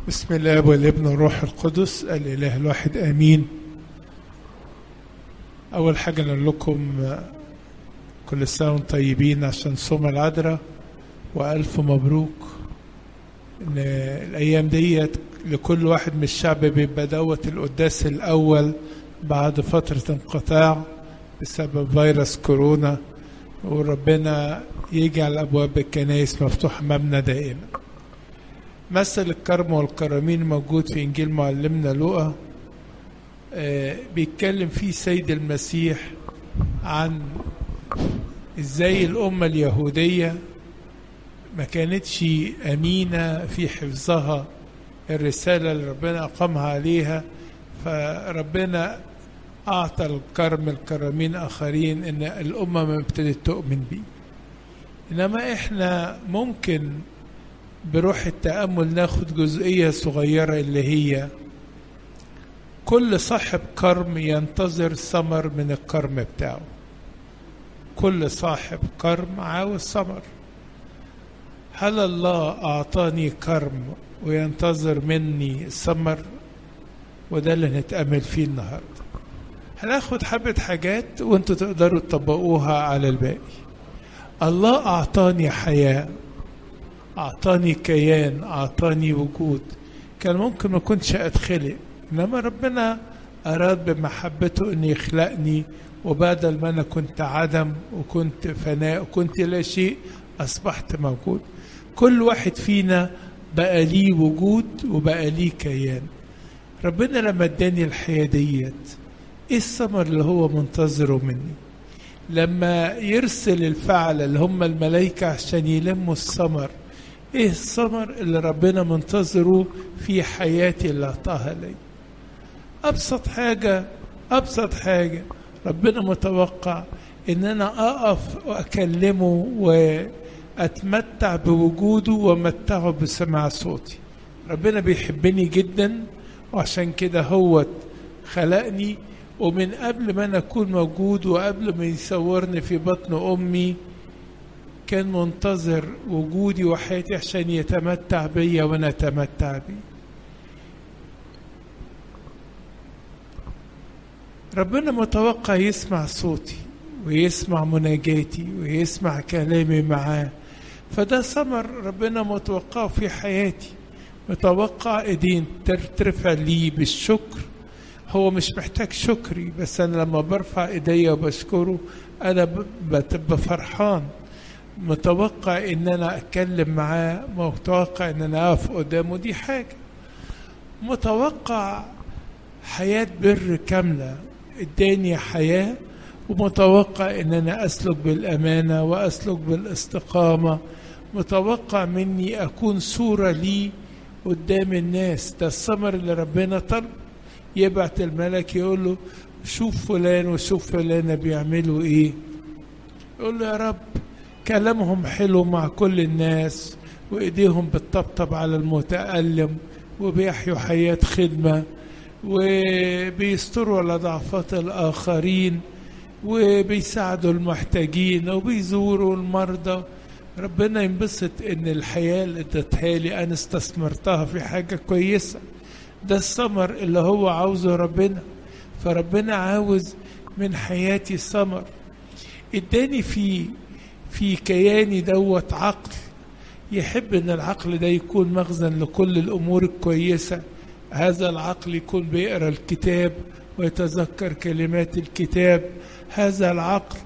بسم الله والابن والروح القدس الاله الواحد امين اول حاجه نقول لكم كل سنه وانتم طيبين عشان صوم العذراء والف مبروك ان الايام ديت لكل واحد من الشعب بيبقى دوت القداس الاول بعد فتره انقطاع بسبب فيروس كورونا وربنا يجعل ابواب الكنائس مفتوحه امامنا دائما مثل الكرم والكرامين موجود في انجيل معلمنا لوقا آه بيتكلم فيه سيد المسيح عن ازاي الامه اليهوديه ما كانتش امينه في حفظها الرساله اللي ربنا اقامها عليها فربنا اعطى الكرم الكرامين اخرين ان الامه ما ابتدت تؤمن بيه انما احنا ممكن بروح التأمل ناخد جزئية صغيرة اللي هي كل صاحب كرم ينتظر ثمر من الكرم بتاعه كل صاحب كرم عاوز ثمر هل الله أعطاني كرم وينتظر مني ثمر وده اللي هنتأمل فيه النهاردة هناخد حبة حاجات وانتوا تقدروا تطبقوها على الباقي الله أعطاني حياة أعطاني كيان أعطاني وجود كان ممكن ما كنتش أتخلق إنما ربنا أراد بمحبته أن يخلقني وبدل ما أنا كنت عدم وكنت فناء وكنت لا شيء أصبحت موجود كل واحد فينا بقى ليه وجود وبقى ليه كيان ربنا لما اداني الحياة ديت ايه الثمر اللي هو منتظره مني لما يرسل الفعل اللي هم الملائكة عشان يلموا الثمر ايه الثمر اللي ربنا منتظره في حياتي اللي اعطاها لي ابسط حاجه ابسط حاجه ربنا متوقع ان انا اقف واكلمه واتمتع بوجوده وامتعه بسماع صوتي ربنا بيحبني جدا وعشان كده هو خلقني ومن قبل ما انا اكون موجود وقبل ما يصورني في بطن امي كان منتظر وجودي وحياتي عشان يتمتع بيا وانا اتمتع بيه ربنا متوقع يسمع صوتي ويسمع مناجاتي ويسمع كلامي معاه فده ثمر ربنا متوقعه في حياتي متوقع ايدين ترفع لي بالشكر هو مش محتاج شكري بس انا لما برفع ايديا وبشكره انا بتبقى فرحان متوقع ان انا اتكلم معاه متوقع ان انا اقف قدامه دي حاجه متوقع حياه بر كامله اداني حياه ومتوقع ان انا اسلك بالامانه واسلك بالاستقامه متوقع مني اكون صوره لي قدام الناس ده الثمر اللي ربنا طلب يبعت الملك يقول له شوف فلان وشوف فلانه بيعملوا ايه يقول له يا رب كلامهم حلو مع كل الناس وايديهم بتطبطب على المتألم وبيحيوا حياة خدمة وبيستروا على ضعفات الآخرين وبيساعدوا المحتاجين وبيزوروا المرضى ربنا ينبسط ان الحياة اللي ادتها لي انا استثمرتها في حاجة كويسة ده الثمر اللي هو عاوزه ربنا فربنا عاوز من حياتي ثمر اداني فيه في كياني دوت عقل يحب ان العقل ده يكون مخزن لكل الامور الكويسه هذا العقل يكون بيقرا الكتاب ويتذكر كلمات الكتاب هذا العقل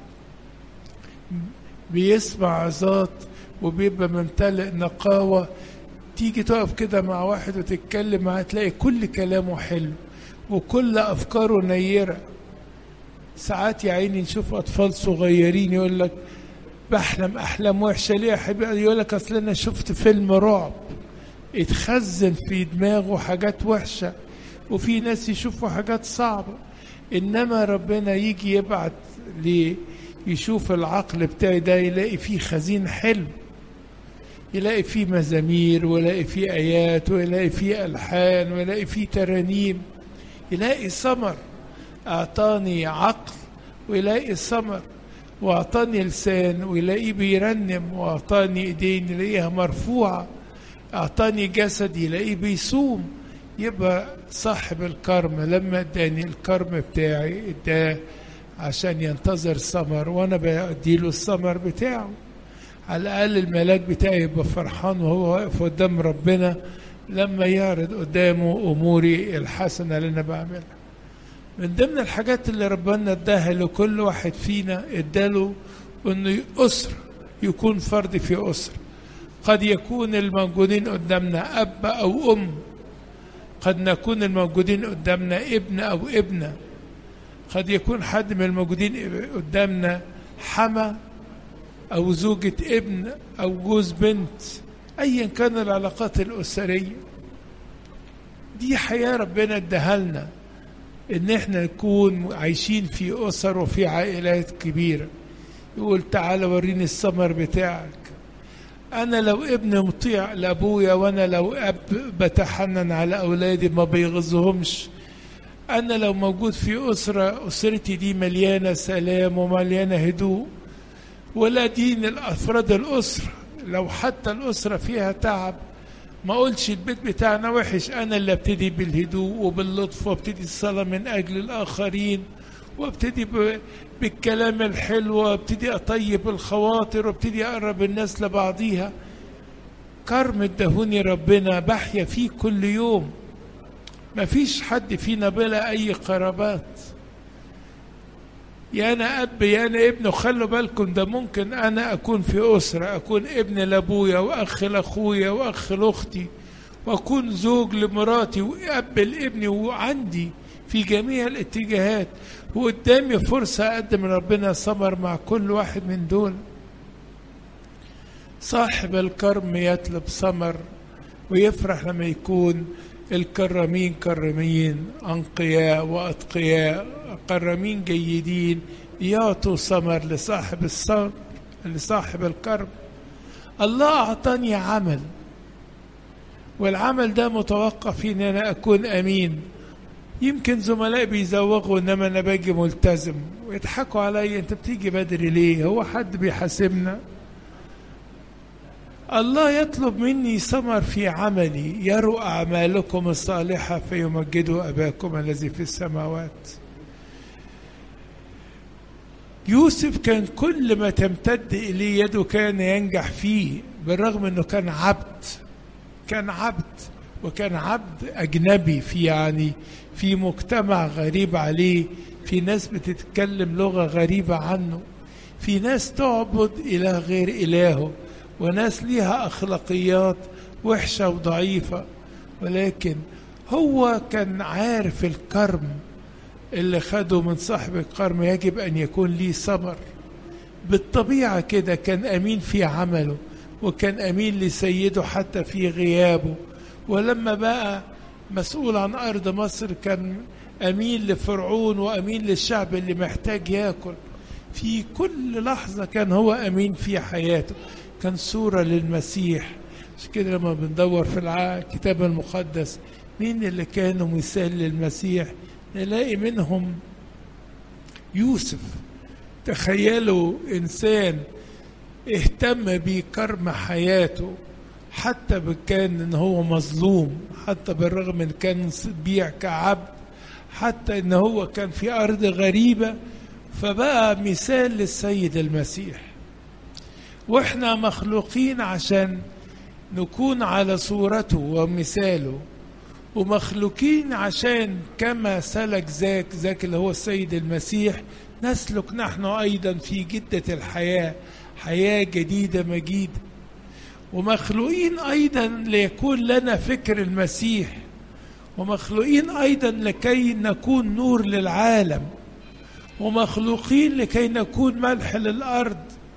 بيسمع عظات وبيبقى ممتلئ نقاوه تيجي تقف كده مع واحد وتتكلم معاه تلاقي كل كلامه حلو وكل افكاره نيره ساعات يا عيني نشوف اطفال صغيرين يقول لك بحلم احلام وحشه ليه يا حبيبي يقول لك اصل انا شفت فيلم رعب اتخزن في دماغه حاجات وحشه وفي ناس يشوفوا حاجات صعبه انما ربنا يجي يبعت لي يشوف العقل بتاعي ده يلاقي فيه خزين حلو يلاقي فيه مزامير ويلاقي فيه ايات ويلاقي فيه الحان ويلاقي فيه ترانيم يلاقي ثمر اعطاني عقل ويلاقي ثمر واعطاني لسان ويلاقيه بيرنم واعطاني ايدين يلاقيها مرفوعه أعطاني جسد يلاقيه بيصوم يبقى صاحب الكرم لما اداني الكرم بتاعي اداه عشان ينتظر ثمر وانا بديله الثمر بتاعه على الاقل الملاك بتاعي يبقى فرحان وهو واقف قدام ربنا لما يعرض قدامه اموري الحسنه اللي انا بعملها من ضمن الحاجات اللي ربنا اداها لكل واحد فينا اداله انه اسره يكون فرد في اسره قد يكون الموجودين قدامنا اب او ام قد نكون الموجودين قدامنا ابن او ابنه قد يكون حد من الموجودين قدامنا حما او زوجة ابن او جوز بنت ايا كان العلاقات الاسرية دي حياة ربنا اداها لنا ان احنا نكون عايشين في اسر وفي عائلات كبيرة يقول تعالى وريني الثمر بتاعك انا لو ابن مطيع لابويا وانا لو اب بتحنن على اولادي ما بيغزهمش انا لو موجود في اسره اسرتي دي مليانه سلام ومليانه هدوء ولا دين الافراد الاسره لو حتى الاسره فيها تعب ما اقولش البيت بتاعنا وحش انا اللي ابتدي بالهدوء وباللطف وابتدي الصلاه من اجل الاخرين وابتدي بالكلام الحلو وابتدي اطيب الخواطر وابتدي اقرب الناس لبعضيها كرم ادهوني ربنا بحيا فيه كل يوم ما فيش حد فينا بلا اي قرابات يا انا اب يا انا ابن وخلوا بالكم ده ممكن انا اكون في اسره اكون ابن لابويا واخ لاخويا واخ لاختي واكون زوج لمراتي واب لابني وعندي في جميع الاتجاهات وقدامي فرصة أقدم ربنا ثمر مع كل واحد من دول صاحب الكرم يطلب ثمر ويفرح لما يكون الكرمين كرمين أنقياء وأتقياء كرمين جيدين يعطوا ثمر لصاحب الثمر لصاحب الكرم الله أعطاني عمل والعمل ده متوقف في ان انا اكون امين يمكن زملاء بيزوغوا انما انا باجي ملتزم ويضحكوا عليا انت بتيجي بدري ليه هو حد بيحاسبنا الله يطلب مني ثمر في عملي يروا اعمالكم الصالحه فيمجدوا اباكم الذي في السماوات يوسف كان كل ما تمتد اليه يده كان ينجح فيه بالرغم انه كان عبد كان عبد وكان عبد اجنبي في يعني في مجتمع غريب عليه في ناس بتتكلم لغه غريبه عنه في ناس تعبد اله غير الهه وناس ليها اخلاقيات وحشه وضعيفه ولكن هو كان عارف الكرم اللي خده من صاحب الكرم يجب ان يكون ليه ثمر بالطبيعه كده كان امين في عمله وكان امين لسيده حتى في غيابه ولما بقى مسؤول عن ارض مصر كان امين لفرعون وامين للشعب اللي محتاج ياكل في كل لحظه كان هو امين في حياته كان صوره للمسيح عشان كده لما بندور في الكتاب المقدس مين اللي كانوا مثال للمسيح نلاقي منهم يوسف تخيلوا انسان اهتم بكرم حياته حتى كان ان هو مظلوم حتى بالرغم ان كان بيع كعبد حتى ان هو كان في ارض غريبه فبقى مثال للسيد المسيح واحنا مخلوقين عشان نكون على صورته ومثاله ومخلوقين عشان كما سلك ذاك ذاك اللي هو السيد المسيح نسلك نحن ايضا في جده الحياه حياه جديده مجيده ومخلوقين ايضا ليكون لنا فكر المسيح ومخلوقين ايضا لكي نكون نور للعالم ومخلوقين لكي نكون ملح للارض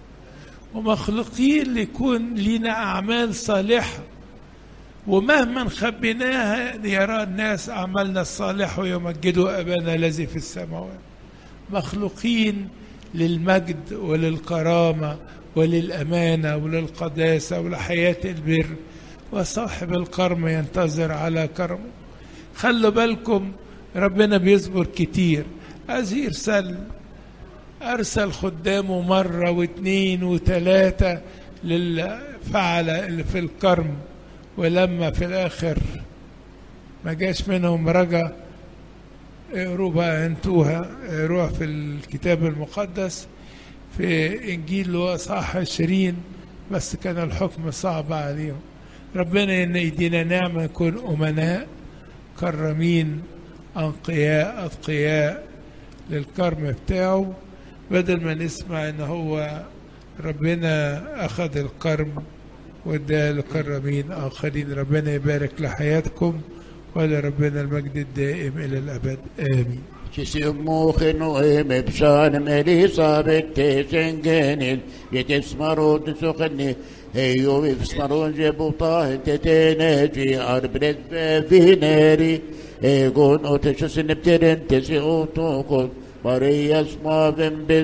ومخلوقين ليكون لنا اعمال صالحه ومهما خبيناها يرى الناس اعمالنا الصالحه ويمجدوا ابانا الذي في السماوات مخلوقين للمجد وللكرامه وللامانه وللقداسه ولحياه البر وصاحب الكرم ينتظر على كرمه خلوا بالكم ربنا بيصبر كتير هذه ارسل ارسل خدامه مره واثنين وثلاثه للفعل اللي في الكرم ولما في الآخر ما جاش منهم رجا اقروا بقى انتوها اقروها في الكتاب المقدس في إنجيل لوقا صح عشرين بس كان الحكم صعب عليهم ربنا إن يدينا نعمة نكون أمناء كرمين أنقياء أتقياء للكرم بتاعه بدل ما نسمع إن هو ربنا أخذ الكرم واداه لكرمين آخرين ربنا يبارك لحياتكم ولربنا المجد الدائم إلى الأبد آمين Kisimukin och emepsanem Elisabet tesengenil Yetismarot sukni Heyo vifsmaron jebuta teteneji arbret vineri Egon och teshusin pteren tesi otokot Maria smavem